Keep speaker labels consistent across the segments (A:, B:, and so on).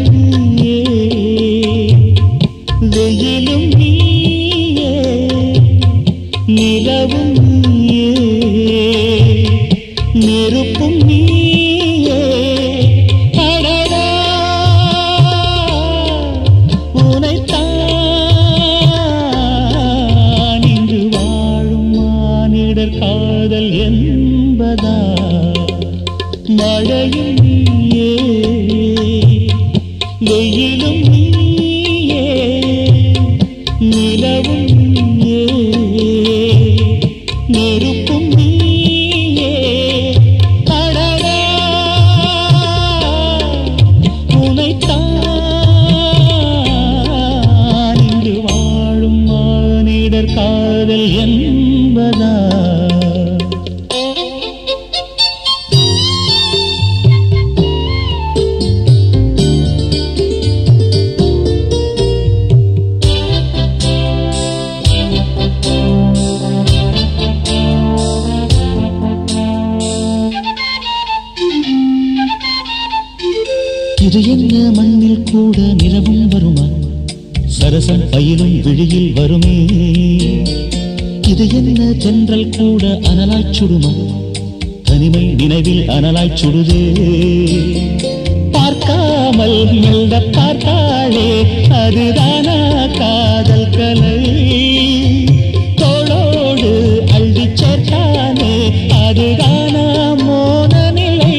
A: நீயே வெயிலும் நீயே நிலவும் நீயே நெருப்பும் நீயே அடடா உனைத்தான் இன்று வாழும் மானிடர் காதல் என்பதா மழையும் நீயே வெயிலும் நீயே நிலவும் நீயே நெருப்பும் நீயே அடடா உனைத்தான் இன்று வாழும் மானிடர் காதல் என்பதா இது என்ன மண்ணில் கூட நிலவும் வருமா சரசம் பயிலும் விழியில் வருமே இது என்ன தென்றல் கூட அனலாய்ச் சுடுமா தனிமை நினைவில் அனலாய்ச் சுடுதே பார்க்காமல் மெல்ல பார்த்தாளே அதுதானா காதல் கலை தோளோடு அள்ளிச் சேர்த்தானே அதுதானா மோன நிலை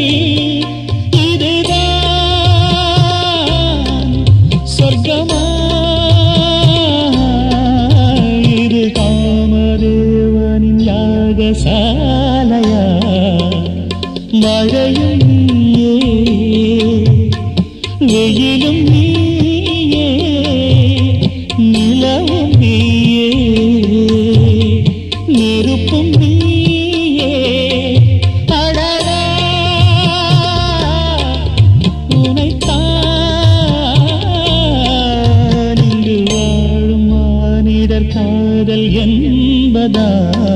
A: இதுதான் சொர்க்கமா இது காமதேவனின் யாகசாலையா மழையும் நீயே வெயிலும் நீயே நிலவும் நீயே நெருப்பும் நீயே அடடா உனைத்தான் இங்கு வாழும் மானிடர் காதல் என்பதா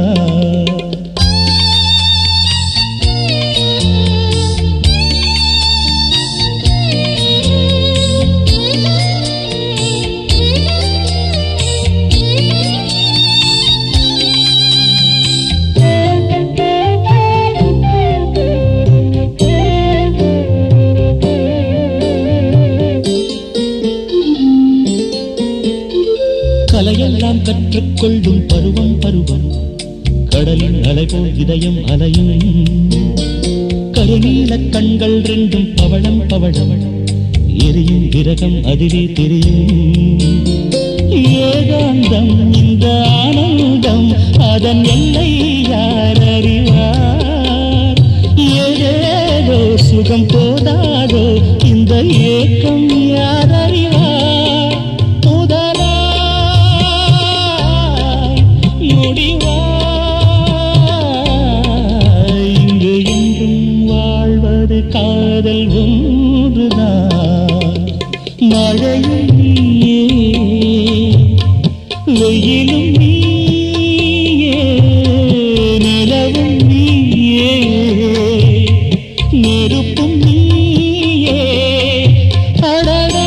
A: கலையெல்லாம் கற்றுக்கொள்ளும் பருவம் பருவம் கடலின் அலைபோல் இதயம் அலையும் கருநீல கண்கள் ரெண்டும் பவளம் பவளம் எரியும் விரகம் அதிலே தெரியும் ஏகாந்தம் இந்த ஆனந்தம் அதன் எல்லை யார் அறிவார் ஏதேதோ சுகம் போதாதோ இந்த ஏக்கம் யார் அறிவார் முதலாய் முடிவாய் இங்கு என்றும் வாழ்வது காதல் ஒன்றுதான் மழையும் நீயே வெயிலும் நீயே நிலவும் நீயே நெருப்பும் நீயே அடடா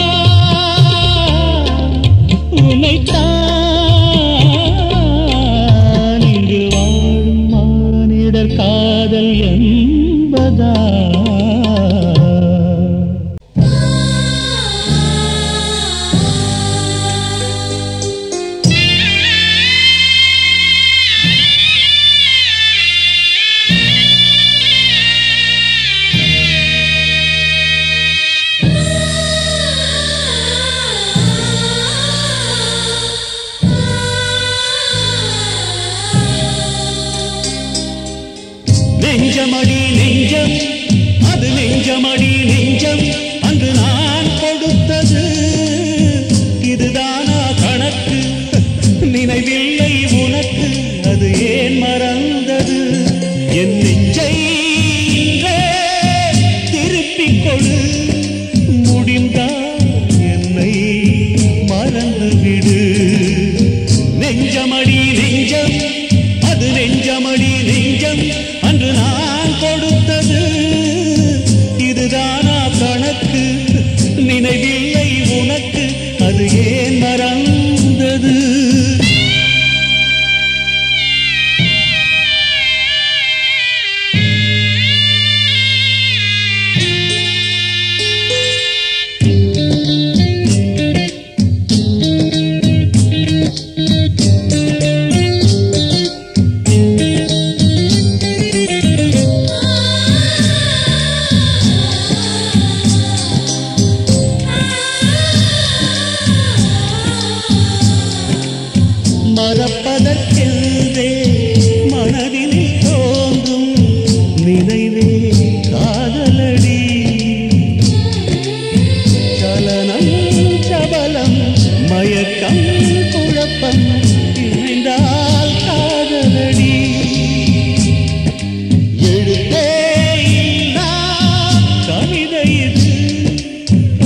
A: உனைத்தான் இங்கு வாழும் மானிடர் காதல் என்பதா
B: ஆ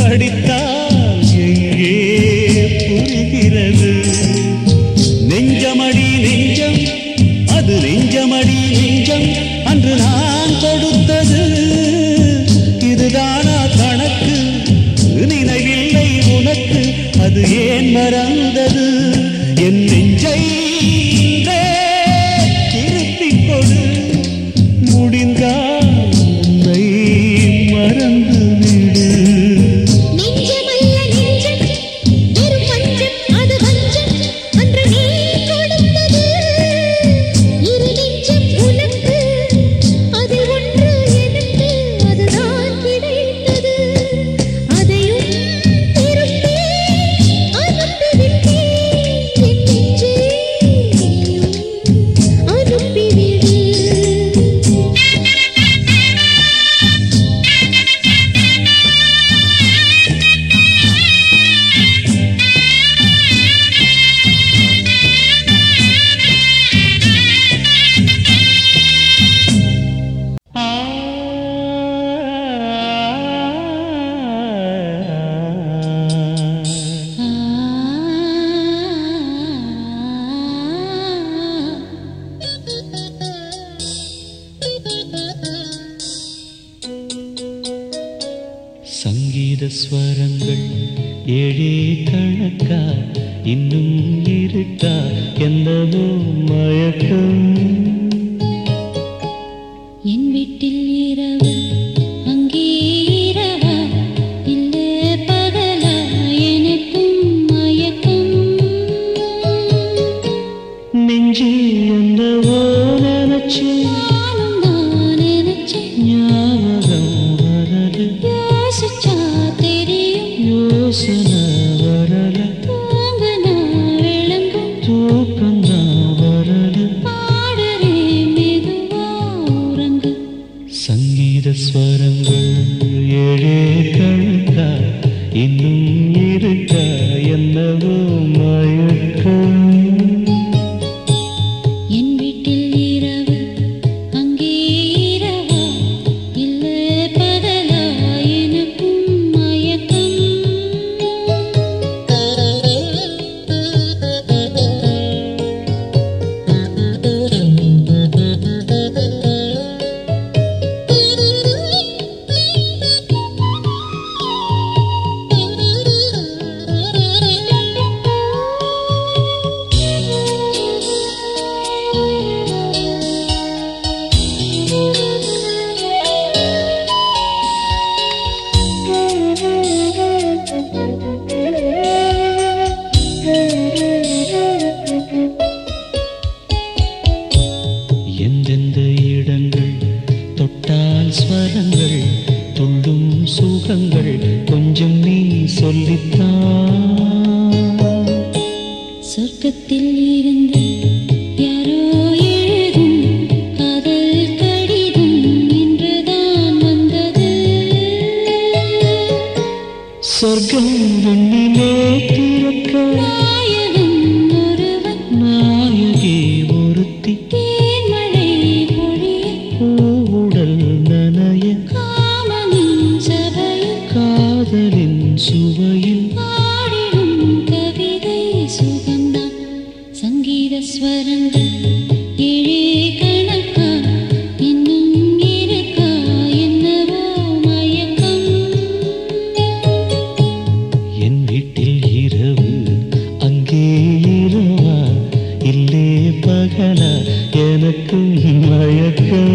A: படித்தால் எங்கே புரிகிறது நெஞ்சமடி நெஞ்சம் அது நெஞ்சமடி நெஞ்சம் அன்று நான் கொடுத்தது இதுதானா கணக்கு நினைவில்லை உனக்கு அது ஏன் மறந்தது என் நெஞ்சை இன்றே திருப்பிக் கொடு முடிந்தால் உன்னை மறந்து விடு
B: நெஞ்சமல்ல நெஞ்சம் வெறும் பஞ்சம் அது வஞ்சம் அன்று நீ கொடுத்தது இரு நெஞ்சம் உனக்கு அதில் ஒன்று எனக்கு அதுதான் கிடைத்தது அதையும் திருப்பி அனுப்பிவிட்டேன் என் நெஞ்சே நீயும் அனுப்பிவிடு
A: சங்கீத ஸ்வரங்கள் ஏழே கணக்கா இன்னும் இருக்கா என்னவோ மயக்கம்
B: என் வீட்டில் இரவு அங்கே இரவா இல்லை பகலா எனக்கும் மயக்கம்
A: நெஞ்சில் என்னவோ நினைச்சு
B: நானும் நான் நினைச்சேன்
A: ஞாபகம் வரல
B: யோசிச்சா தெரியும்
A: யோசனை வரல
B: தூங்க நான் விளங்கும்
A: தூக்கம் தான் வரல
B: பாடுறே மெதுவா உறங்கு
A: சங்கீத ஸ்வரங்கள் ஏழே கணக்கா இன்னும் இருக்கா என்னவோ மயக்கம்
B: என் வீட்டில் இரவு அங்கே இரவா இல்லை பகலா எனக்கும் மயக்கம்
A: எந்தெந்த இடங்கள் தொட்டால் ஸ்வரங்கள் துள்ளும் சுகங்கள் கொஞ்சம் நீ சொல்லித்தான்
B: சொர்க்கத்தில் இருந்து யாரோ எழுதும் காதல் கடிதம் இன்றுதான் வந்தது
A: சொர்க்கம் வெண்ணிலே திறக்க
B: நாயகன் ஒருவன்
A: நாயகி ஒருத்தி
B: தேன்மழை பொழிய
A: பூவுடல் நனைய
B: காமனின் சபையில்
A: காதலின் சுவையில்
B: பாடிடும் கவிதை சுகந்தான் சங்கீத ஸ்வரங்கள் ஏழே கணக்கா இன்னும் இருக்கா என்னவோ மயக்கம்
A: என் வீட்டில் இரவு அங்கே இரவா இல்லே பகலா எனக்கும் மயக்கம்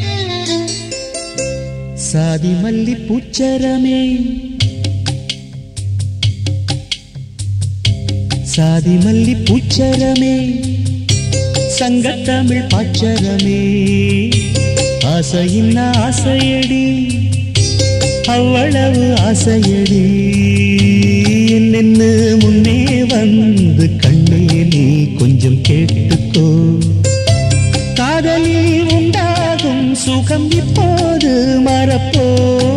A: சாதி மல்லி பூச்சரமே சாதி மல்லி பூச்சரமே சங்கத்தமிழ் பாச்சரமே ஆசையின் ஆசையடி அவ்வளவு ஆசையடி நின்னு முன்னே வந்து கண்ணே நீ கொஞ்சம் கேட்டுக்கோ காதலில் உண்டாகும் சுகம் இப்போது மறப்போ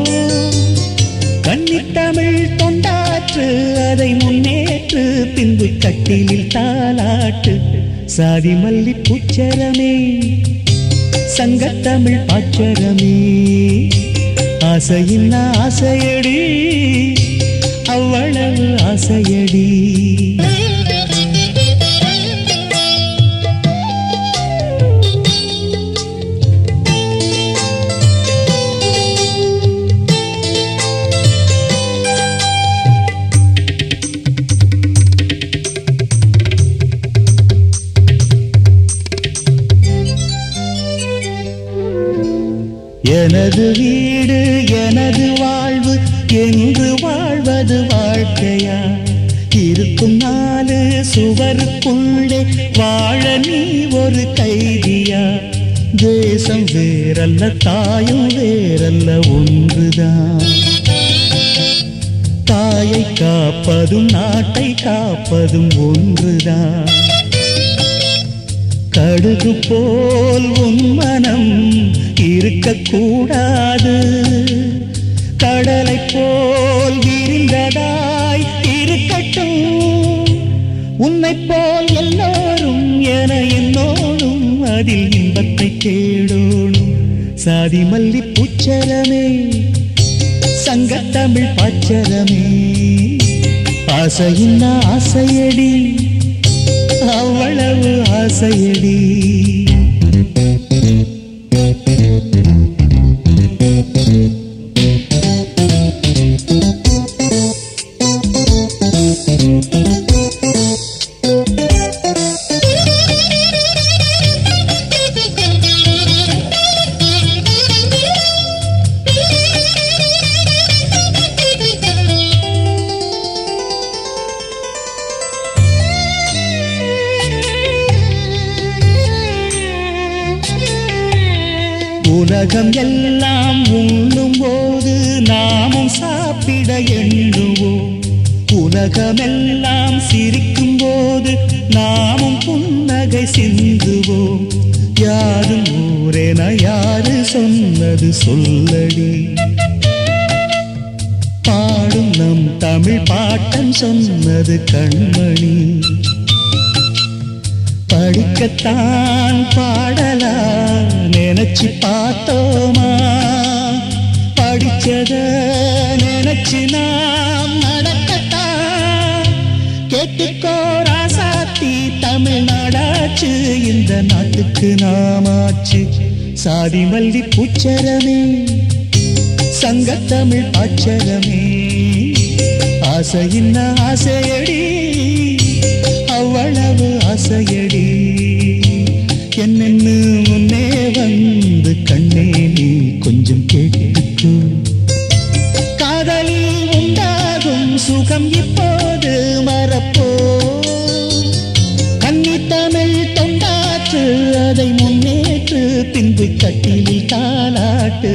A: கன்னித்தமிழ் தொண்டாற்று அதை முன்னேற்று பின்பு கட்டிலில் தாளாட்டு சாதி மல்லி பூச்சரமே சங்கத்தமிழ் பாச்சரமே ஆசையின் ஆசையடி அவ்வளவு ஆசையடி எனது வீடு எனது வாழ்வு என்று வாழ்வது வாழ்க்கையா இருக்கும் நாலு சுவருக்குள்ளே வாழ நீ ஒரு கைதியா தேசம் வேறல்ல தாயும் வேறல்ல ஒன்றுதான் தாயை காப்பதும் நாட்டை காப்பதும் ஒன்றுதான் கடுகு போல் உன் மனம் இருக்கக்கூடாது கடலை போல் விரிந்ததாய் இருக்கட்டும் உன்னை போல் எல்லோரும் என என்னோடும் அதில் இன்பத்தை தேடோடும் சாதி மல்லி பூச்சரமே சங்கத்தமிழ் பாச்சரமே ஆசையின் ஆசையடி அவ்வளவு ஆசையடி உலகம் எல்லாம் உண்ணும் போது நாமும் சாப்பிட எண்ணுவோம் உலகமெல்லாம் சிரிக்கும் போது நாமும் புன்னகை சிந்துவோம் யாரும் ஊரென யாரு சொன்னது சொல்லடி பாடும் நம் தமிழ் பாட்டன் சொன்னது கண்மணி படிக்கத்தான் பாடலா நினைச்சு பார்த்தோமா படிச்சத நினைச்சு நாம் நடக்கத்தான் கேட்டுக்கோ ராசாத்தி தமிழ்நாடாச்சு இந்த நாட்டுக்கு நாமாச்சு சாதி மல்லி பூச்சரமே சங்கத்தமிழ் பாச்சரமே ஆசையின் ஆசையடி அவ்வளவு ஆசையடி என்னென்னு முன்னே வந்து கண்ணே நீ கொஞ்சம் கேட்டுக்கு காதலில் உண்டாகும் சுகம் இப்போது மறப்போ கன்னி தமிழ் தொண்டாற்று அதை முன்னேற்று பின்பு கட்டிலில் தாளாட்டு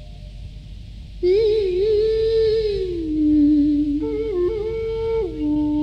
B: Mm-hmm.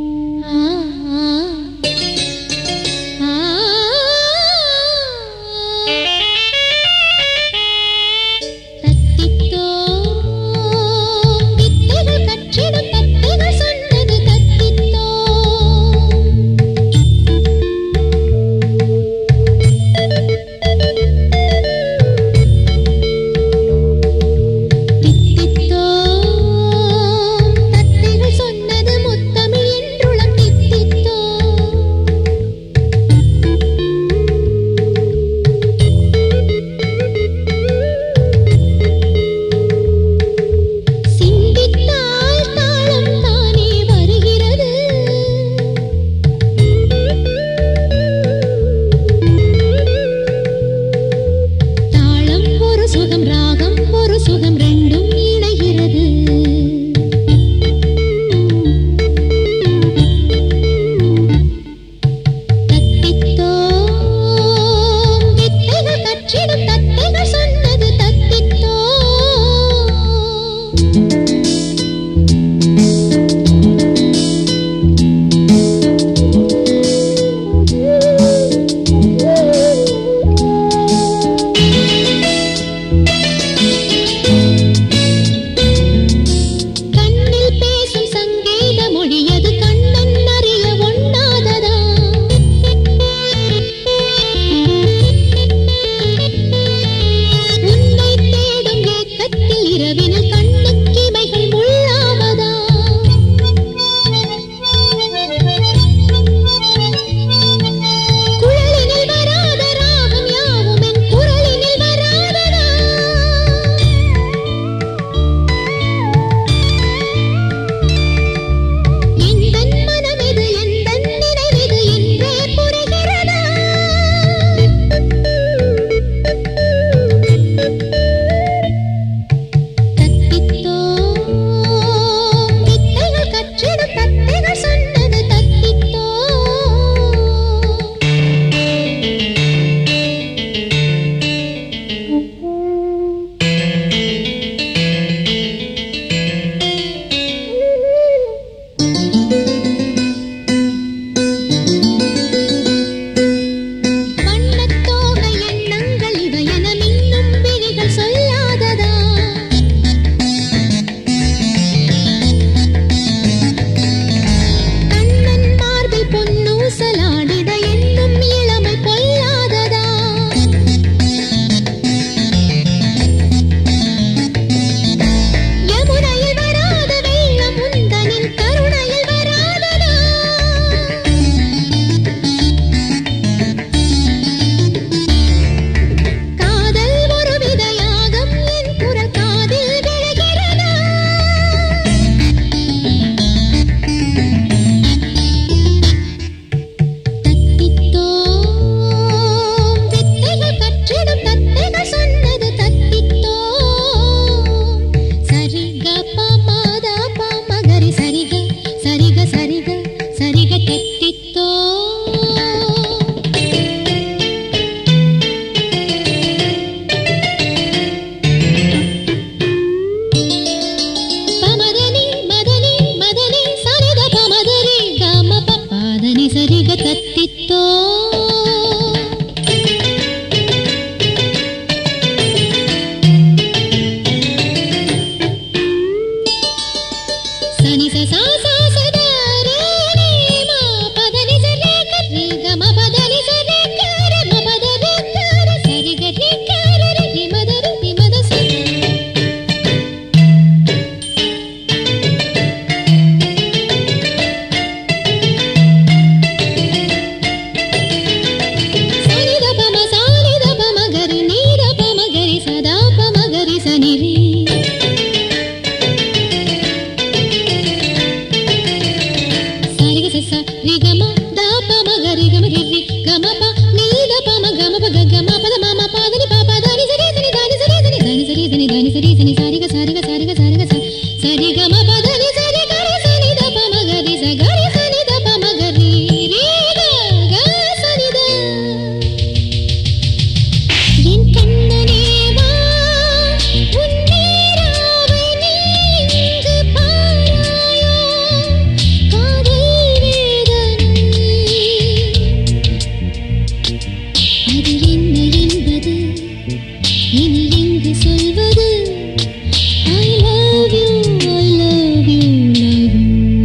B: என்ன என்பது இனி எங்கு சொல்வது I love you, I love you, love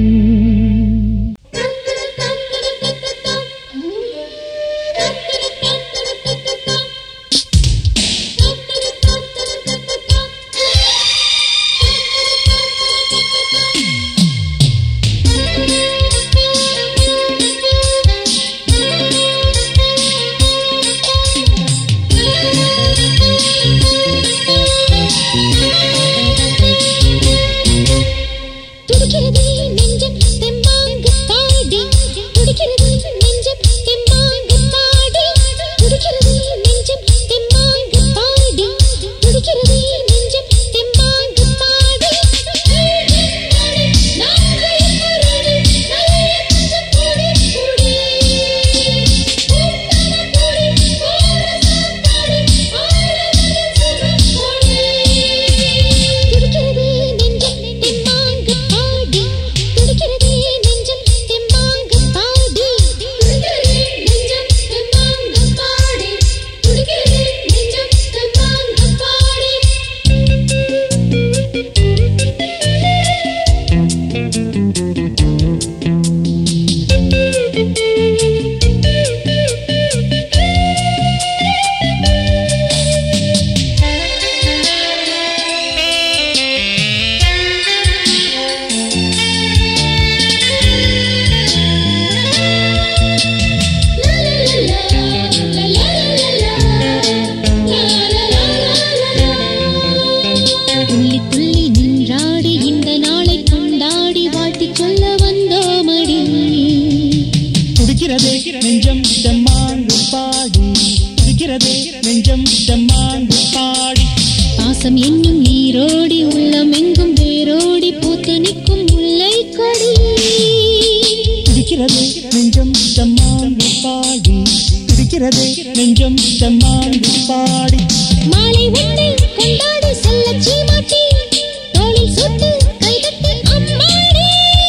B: துடிக்கிறது நெஞ்சம் தெம்மாங்கு பாடி துடிக்கிறது நெஞ்சம் தெம்மாங்கு பாடி துடிக்கிறது நெஞ்சம் தெம்மாங்கு பாடி துடிக்கிறது நெஞ்சம் தெம்மாங்கு பாடி துடிக்கிறது நெஞ்சம் தெம்மாங்கு பாடி துடிக்கிறது நெஞ்சம் தெம்மாங்கு பாடி துடிக்கிறது நெஞ்சம் தெம்மாங்கு பாடி துடிக்கிறது நெஞ்சம் தெம்மாங்கு பாடி துள்ளி துள்ளி நின்றாடி இந்த நாளை கொண்டாடி வாழ்த்திச் சொல்ல வந்தோமடி
A: துடிக்கிறதே நெஞ்சம் செம்மாங்கு பாடி துடிக்கிறதே நெஞ்சம் செம்மாங்கு பாடி
B: பாசம் என்னும் நீரோடி உள்ளம் எங்கும் வேரோடி பூத்து நிற்கும் முல்லை கொடி
A: துடிக்கிறதே நெஞ்சம் செம்மாங்கு பாடி துடிக்கிறதே நெஞ்சம் செம்மாங்கு பாடி
B: மாலை உன்னை கொண்டாடி செல்ல சீமாட்டி தோளில் சுட்டு கைதட்டி அம்மாடி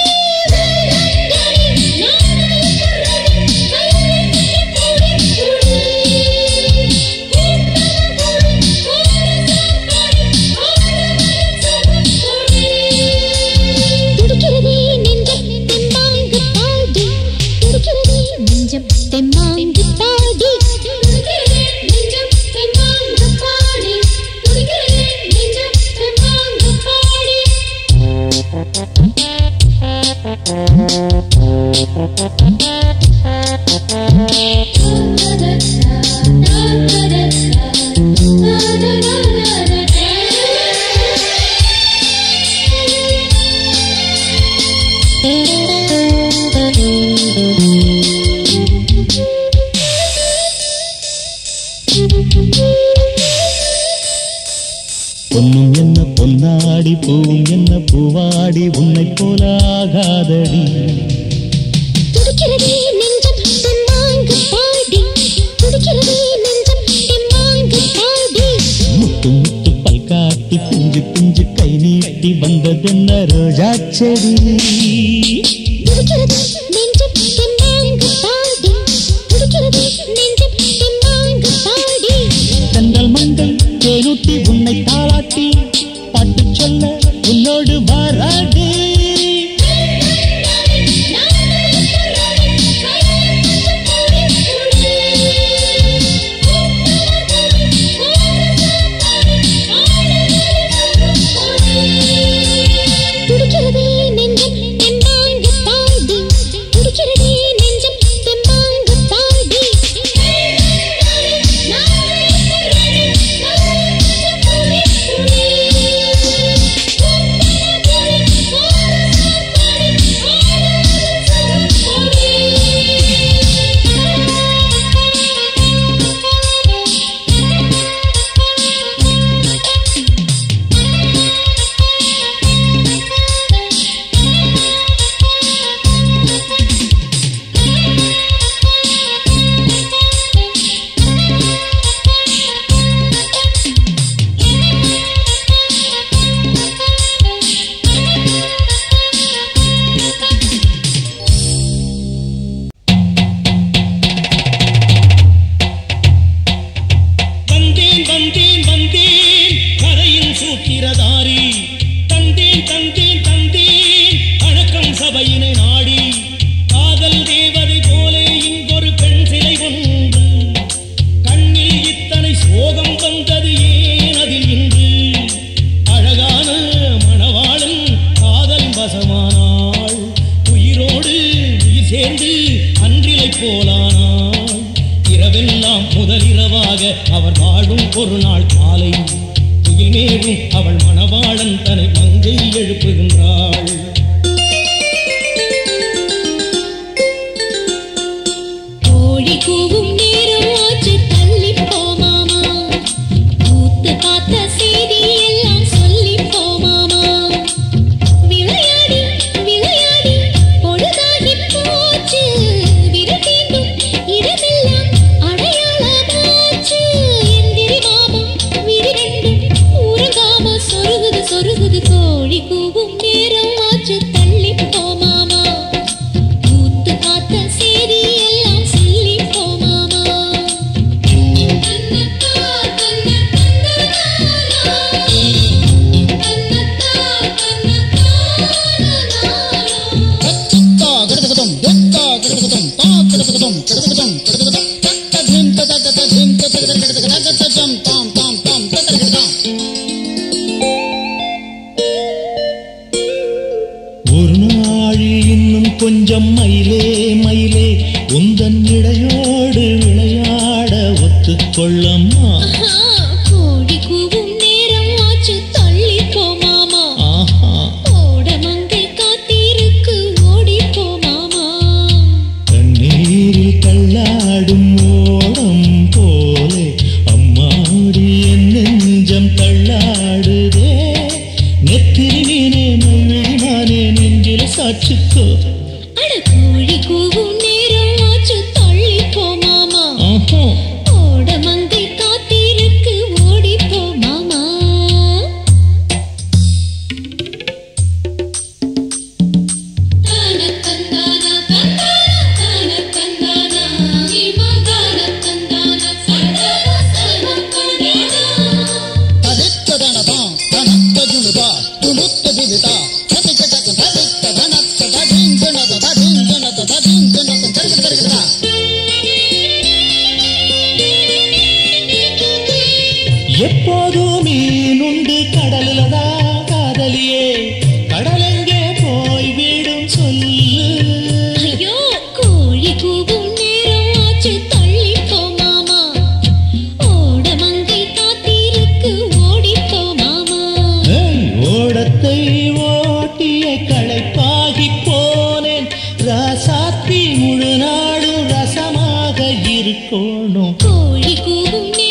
B: துடிக்கிறதே நெஞ்சம் தெம்மாங்கு பாடி துடிக்கிறதே நெஞ்சம் தெம்மாங்கு பாடி துடிக்கிறதே நெஞ்சம் தெம்மாங்கு பாடி துடிக்கிறதே நெஞ்சம் தெம்மாங்கு பாடி
A: பொன்னும் என்ன பொன்னாடி பூவும் என்ன பூவாடி உன்னைப் போல ஆகாதடி
B: துடிக்கிறதே நெஞ்சம் தெம்மாங்கு பாடி துடிக்கிறதே நெஞ்சம் தெம்மாங்கு பாடி
A: முத்து முத்து பல்காட்டி பிஞ்சு பிஞ்சு கை நீட்டி வந்ததென்ன ரோஜா செடி
B: துடிக்கிறது நெஞ்சம் தெம்மாங்கு பாடி துடிக்கிறது நெஞ்சம் தெம்மாங்கு பாடி
A: தங்கள் மங்கள் தேனூட்டி உன்னை தாளாட்டி பாட்டு சொல்ல உன்னோடு வாராடி
B: துடிக்கிறதே நெஞ்சம் தெம்மாங்கு
A: வந்தேன் வந்தேன் கதையின் சூத்திரதாரி தந்தேன் தந்தேன் தந்தேன் வணக்கம் சபையினை நாடி காதல் தேவதை போலே இங்கொரு பெண் சிலை ஒன்று கண்ணில் இத்தனை சோகம் வந்தது ஏன் அதில் இன்று அழகான மணவாளன் காதல் வசமானாள் உயிரோடு உயிர் சேர்ந்து அன்றிலை போலானாள் இரவெல்லாம் முதலிரவாக அவர் வாழும் ஒரு நாள் காலை துயில் மேவும் அவள் மணவாளன் தன்னை மங்கை எழுப்புகின்றாள்
B: கோழி கூவும் நேரம் ஆச்சு தள்ளி போமாமா கூத்து பார்த்த செய்தி எல்லாம் சொல்லி போமாமா விளையாடி விளையாடி பொழுதாகி போச்சு விரதீண்டும் இடமெல்லாம் அடையாளமாச்சு எந்திரி மாமம் விரிரெண்டும் உறங்காம சொருகுது சொருகுது கோழி கூவும் நேரம் ஆச்சு தள்ளி போமாமா கூத்து பார்த்த செய்தி எல்லாம் சொல்லி போமாமா தன்னத்தா தன்ன தந்தனானா தன்னத்தா தன்னத்தானா
A: ஒரு நாழி இன்னும் கொஞ்சம் மயிலே மயிலே உந்தன் இடையோடு விளையாட ஒத்துக்கொள்ளம்மா
B: கோழி கூவும் நேரம் ஆச்சு தள்ளி போமாமா
A: ஆஹா
B: ஓடமங்கை காத்திருக்கு ஓடி போமாமா
A: கண்ணீரில் கல்லாடும் ஓடம் போலே அம்மாடி என் நெஞ்சம் தள்ளாடுதே நெத்திரி மீனே மைவிழிமானே நெஞ்சில சாட்சிக்கோ
B: அட கோழி கூவும் நேரம் ஆச்சு தள்ளி போமாமா
A: ஆஹா
B: ஓடமங்கை காத்திருக்கு ஓடி போமாமா தான தந்தான தந்தான தான தந்தான இமா தான தந்தான சந்தான சன கணேனா
A: எப்போதும் மீனுண்டு கடலில் தான் காதலியே கடலெங்கே போய் விடும் சொல்லு
B: ஐயோ கோழி கூவும் நேரம் ஆச்சு தள்ளி போமாமா ஓடமங்கை காத்திருக்கு ஓடி போமாமா
A: ஏய், ஓடத்தை ஓட்டிய களைப்பாகி போனேன் ராசாத்தி முழு நாடும் ரசமாக இருக்கணும்
B: கோழி கூவும்